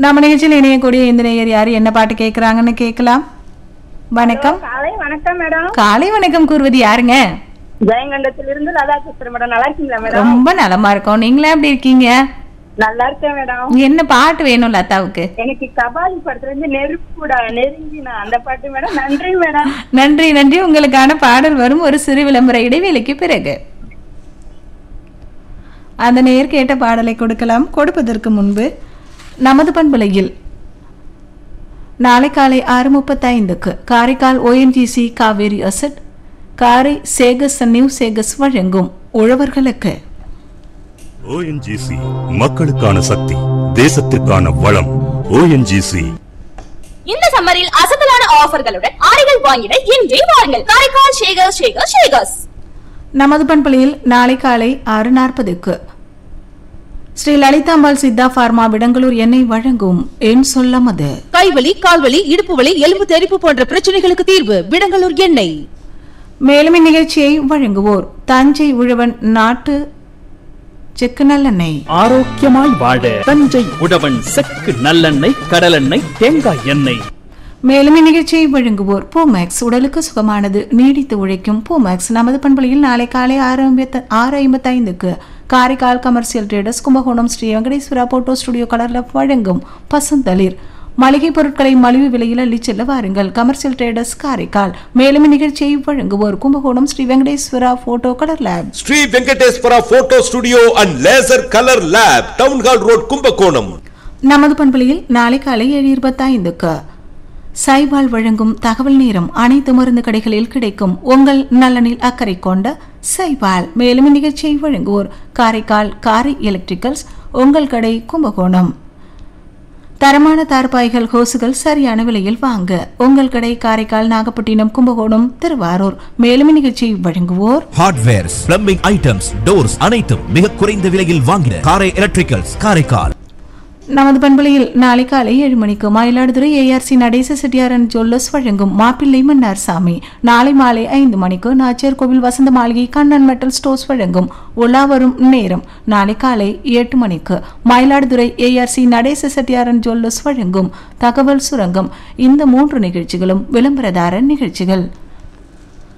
நம்ம நிகழ்ச்சியில் இணையக்கூடிய இந்த நேயர் யாரு என்ன பாட்டு கேட்குறாங்கன்னு கேட்கலாம் வணக்கம் காலை வணக்கம் மேடம் காலை வணக்கம் கூறுவது யாருங்க ஜெயங்கண்டத்திலிருந்து லதா பேசுறேன் மேடம் நல்லா இருக்கீங்களா மேடம் ரொம்ப நலமா இருக்கோம் நீங்களே எப்படி இருக்கீங்க நல்லா இருக்கேன் மேடம் என்ன பாட்டு வேணும் லதாவுக்கு எனக்கு கபாலி படத்துல இருந்து நெருப்புடா நெருங்கினா அந்த பாட்டு மேடம் நன்றி மேடம் நன்றி நன்றி உங்களுக்கான பாடல் வரும் ஒரு சிறு விளம்பர இடைவேளைக்கு பிறகு அந்த நேர் கேட்ட பாடலை கொடுக்கலாம் கொடுப்பதற்கு முன்பு நமது பண்பலையில் நாளை காலை ஆறு முப்பத்தைந்துக்கு காரைக்கால் ஓஎன்ஜிசி காவேரி அசட் காரை சேகஸ் நியூ சேகஸ் வழங்கும் உழவர்களுக்கு ஓஎன்ஜிசி மக்களுக்கான சக்தி தேசத்திற்கான வளம் ஓஎன்ஜிசி இந்த சம்மரில் அசத்தலான ஆஃபர்களுடன் ஆடைகள் வாங்கிட இன்றே வாருங்கள் காரைக்கால் ஷேகர் ஷேகர் ஷேகர்ஸ் நமது பண்பலையில் நாளை காலை ஆறு நாற்பதுக்கு ஸ்ரீ லலிதாம்பாள் சித்தா பார்மா விடங்களூர் எண்ணெய் வழங்கும் என் சொல்லமது கைவலி கால்வலி இடுப்பு வலி எலும்பு தெறிப்பு போன்ற பிரச்சனைகளுக்கு தீர்வு விடங்கலூர் எண்ணெய் மேலும் இந்நிகழ்ச்சியை வழங்குவோர் தஞ்சை உழவன் நாட்டு செக்கு நல்லெண்ணெய் ஆரோக்கியமாய் வாழ தஞ்சை உழவன் செக்கு நல்லெண்ணெய் கடலெண்ணெய் தேங்காய் எண்ணெய் மேலும் இந்நிகழ்ச்சியை வழங்குவோர் பூமேக்ஸ் உடலுக்கு சுகமானது நீடித்து உழைக்கும் பூமேக்ஸ் நமது பண்பலையில் நாளை காலை ஆறு ஐம்பத்து ஆறு ஐம்பத்தைந்துக்கு Karaikal commercial traders Kumbakonam Shri Venkateswara photo studio கலர்ல வழங்கும் பசுந்தளிர் மளிகை பொருட்களை மலிவு விலையில் அள்ளிச் செல்ல வாருங்கள் கமர்ஷியல் ட்ரேடர்ஸ் காரைக்கால் மேலும் இந்நிகழ்ச்சியை வழங்குவோர் Kumbakonam Shri Venkateswara photo colour lab Shri Venkateswara photo studio and laser colour lab town hall road Kumbakonam நமது பண்பலையில் நாளை காலை ஏழு இருபத்தைந்துக்கு சைபால் வழங்கும் தகவல் நேரம் அனைத்து மருந்து கடைகளில் கிடைக்கும் உங்கள் நலனில் அக்கறை கொண்ட சைபால் மேலும் இந்நிகழ்ச்சியை வழங்குவோர் காரைக்கால் காரை எலக்ட்ரிக்கல்ஸ் உங்கள் கடை கும்பகோணம் தரமான தார்பாய்கள் ஹோசுகள் சரியான விலையில் வாங்க உங்கள் கடை காரைக்கால் நாகப்பட்டினம் கும்பகோணம் திருவாரூர் மேலும் இந்நிகழ்ச்சியை வழங்குவோர் ஹார்ட்வேர்ஸ் பிளம்பிங் ஐட்டம்ஸ் டோர்ஸ் அனைத்தும் மிக குறைந்த விலையில் வாங்கின காரை எலக்ட்ரிக்கல்ஸ் காரைக்கால் நமது பண்பலையில் நாளை காலை ஏழு மணிக்கு மயிலாடுதுறை ஏஆர்சி நடேச செட்டியாரன் ஜுவல்லர்ஸ் வழங்கும் மாப்பிள்ளை மன்னார் சாமி நாளை மாலை ஐந்து மணிக்கு நாச்சியார் கோவில் வசந்த மாளிகை கண்ணன் மெட்டல் ஸ்டோர்ஸ் வழங்கும் உலா வரும் நேரம் நாளை காலை எட்டு மணிக்கு மயிலாடுதுறை ஏஆர்சி நடேச செட்டியாரன் ஜுவல்லர்ஸ் வழங்கும் தகவல் சுரங்கம் இந்த மூன்று நிகழ்ச்சிகளும் விளம்பரதார நிகழ்ச்சிகள்